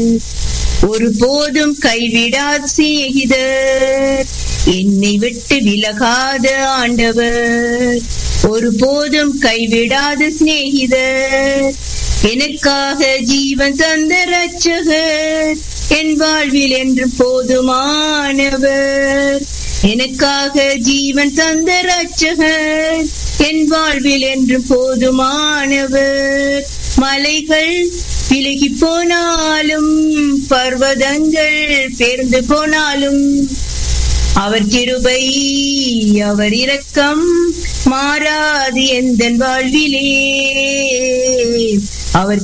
ஒருபோதும் கைவிடாத சிநேகிதர் என்னை விட்டு விலகாத ஆண்டவர் ஒருபோதும் கைவிடாத சிநேகிதர் எனக்காக ஜீவன் தந்த ரட்சகர் என் வாழ்வில் என்று போதுமானவர் எனக்காக ஜீவன் தந்த ரட்சகர் என் வாழ்வில் என்று போதுமானவர் மலைகள் விலகி போனாலும் பர்வதங்கள் பேர்ந்து போனாலும் அவர் கிருபை அவர் இரக்கம் மாறாது எந்த வாழ்விலே அவர்